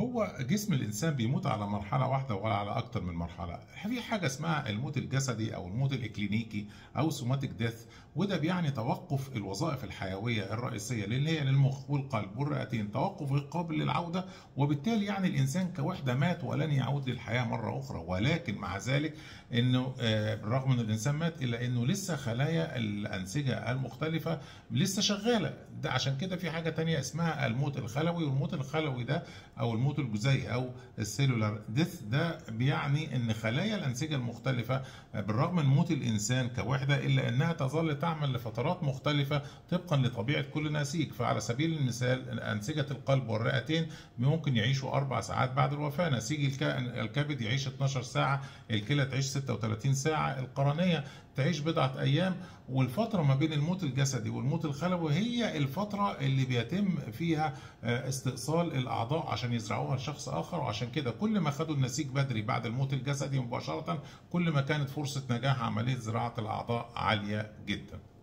هو جسم الإنسان بيموت على مرحلة واحدة ولا على أكتر من مرحلة في حاجة اسمها الموت الجسدي أو الموت الإكلينيكي أو سوماتيك ديث وده بيعني توقف الوظائف الحيوية الرئيسية اللي هي للمخ والقلب والرئتين توقف غير قابل للعودة وبالتالي يعني الإنسان كوحدة مات ولن يعود للحياة مرة أخرى ولكن مع ذلك إنه آه، بالرغم إن الإنسان مات إلا إنه لسه خلايا الأنسجة المختلفة لسه شغالة ده عشان كده في حاجة تانية اسمها الموت الخلوي والموت الخلوي ده أو الموت الجزيئي أو السيلولار ديث ده بيعني إن خلايا الأنسجة المختلفة آه، بالرغم من موت الإنسان كوحدة إلا إنها تظل تعمل لفترات مختلفة طبقا لطبيعة كل نسيج فعلى سبيل المثال أنسجة القلب والرئتين ممكن يعيشوا أربع ساعات بعد الوفاة نسيج الك- الكبد يعيش 12 ساعة الكلى تعيش 36 ساعة القرنية تعيش بضعة أيام والفترة ما بين الموت الجسدي والموت الخلوي هي الفترة اللي بيتم فيها آه، استئصال الأعضاء عشان يزرعوها لشخص آخر وعشان كده كل ما خدوا النسيج بدري بعد الموت الجسدي مباشرة كل ما كانت فرصة نجاح عملية زراعة الأعضاء عالية جدا